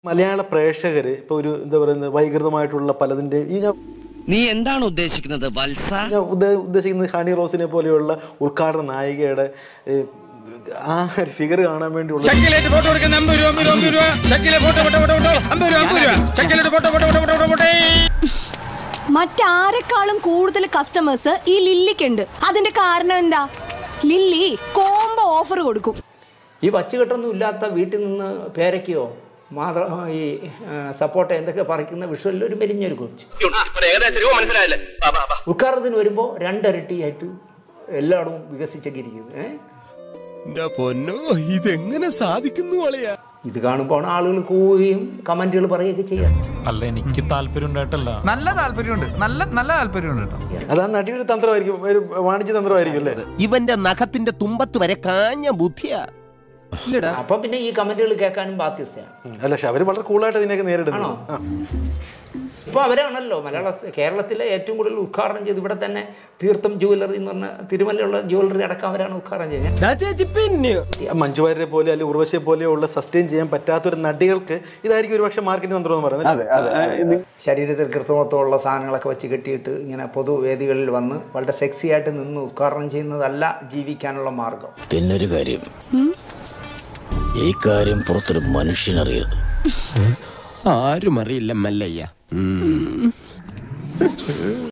മലയാള പ്രേക്ഷകര് ഇപ്പൊ ഒരു എന്താ പറയുന്നത് വൈകൃതമായിട്ടുള്ള പലതിന്റെ ഈ ഞാൻ നീ എന്താണ് ഉദ്ദേശിക്കുന്നത് വത്സ ഞാൻ ഉദ്ദ- ഉദ്ദേശിക്കുന്നത് ഹണി റോസിനെ പോലെയുള്ള ഉദ്ഘാടന നായികയുടെ ഏ, ആ ഒരു ഫിഗർ കാണാൻ വേണ്ടിയുള്ള ചക്കിലേക്ക് ഫോട്ടോ എടുക്കുന്ന അമ്പത് രൂപ അമ്പത് രൂപ അമ്പത് രൂപ ചക്കിലെ ഫോട്ടോ ഫോട്ടോ ഫോട്ടോ ഫോട്ടോ അമ്പത് രൂപ അമ്പത് രൂപ ചക്കിലെ photo photo photo photo photo മറ്റാരെക്കാളും കൂടുതൽ കസ്റ്റമേഴ്സ് ഈ ലില്ലിക്കുണ്ട് അതിന്റെ കാരണം എന്താ ലില്ലി കോംബോ ഓഫർ കൊടുക്കും ഈ വച്ചുകെട്ടൊന്നും ഇല്ലാത്ത വീട്ടിൽ നിന്ന് പേരയ്ക്കോ മാത്ര ഈ സപ്പോർട്ട എന്തൊക്കെ പറിക്കുന്ന വിഷുവലിൽ ഒരു മെലിഞ്ഞൊരു കൊച്ച് ഉദ്ഘാടനത്തിന് വരുമ്പോൾ രണ്ടരട്ടിയായിട്ട് എല്ലായിടവും വികസിച്ചൊക്കെ ഇരിക്കുന്നത് ഏ? പൊന്നോ ഇതെങ്ങനെ സാധിക്കുന്നു അളിയാ ഇത് കാണുമ്പോൾ ആളുകൾ കൂവുകയും കമന്റുകൾ പറയുകയൊക്കെ ചെയ്യാം അല്ല എനിക്ക് താല്പര്യം ഉണ്ടായിട്ടല്ല നല്ല താല്പര്യമുണ്ട് നല്ല നല്ല താല്പര്യമുണ്ട് കേട്ടോ അതാ നടിയുടെ തന്ത്രമായിരിക്കും ഒരു വാണിജ്യ തന്ത്രമായിരിക്കും അല്ലേ ഇവന്റെ നഖത്തിന്റെ തുമ്പത്ത് വരെ കാഞ്ഞ ബുദ്ധിയാ അപ്പൊ പിന്നെ ഈ കമന്റുകൾ കേൾക്കാനും ബാധ്യസ്ഥയാണ് ഉം. അല്ല പക്ഷെ അവര് വളരെ കൂളായിട്ട് ഇതിനൊക്കെ നേരിടുന്നു ആണോ? ആ. ഇപ്പോൾ അവരാണല്ലോ മലയാള കേരളത്തിലെ ഏറ്റവും കൂടുതൽ ഉദ്ഘാടനം ചെയ്ത് ഇവിടെ തന്നെ തീർത്ഥം ജുവലറി എന്ന് പറഞ്ഞ തിരുമലയുള്ള ജുവലറി അടക്കം അവരാണ് ഉദ്ഘാടനം ചെയ്യുന്നത് മഞ്ജു വാര്യരെ പോലെ അല്ലെങ്കിൽ ഉർവശിയെ പോലെയുള്ള സസ്റ്റെയിൻ ചെയ്യാൻ പറ്റാത്തൊരു നടികൾക്ക് ഇതായിരിക്കും ഒരു പക്ഷേ മാർക്കറ്റിംഗ് തന്ത്രം എന്ന് പറയുന്നത് ശരീരത്തിൽ കൃത്രിമത്വമുള്ള സാധനങ്ങളൊക്കെ വെച്ച് കെട്ടിയിട്ട് ഇങ്ങനെ പൊതുവേദികളിൽ വന്ന് വളരെ സെക്സി ആയിട്ട് നിന്ന് ഉദ്ഘാടനം ചെയ്യുന്നതല്ല ജീവിക്കാനുള്ള മാർഗം പിന്നൊരു കാര്യം ഈ കാര്യം പുറത്തൊരു മനുഷ്യനറിയരുത് ആരും അറിയില്ല മല്ലയ്യ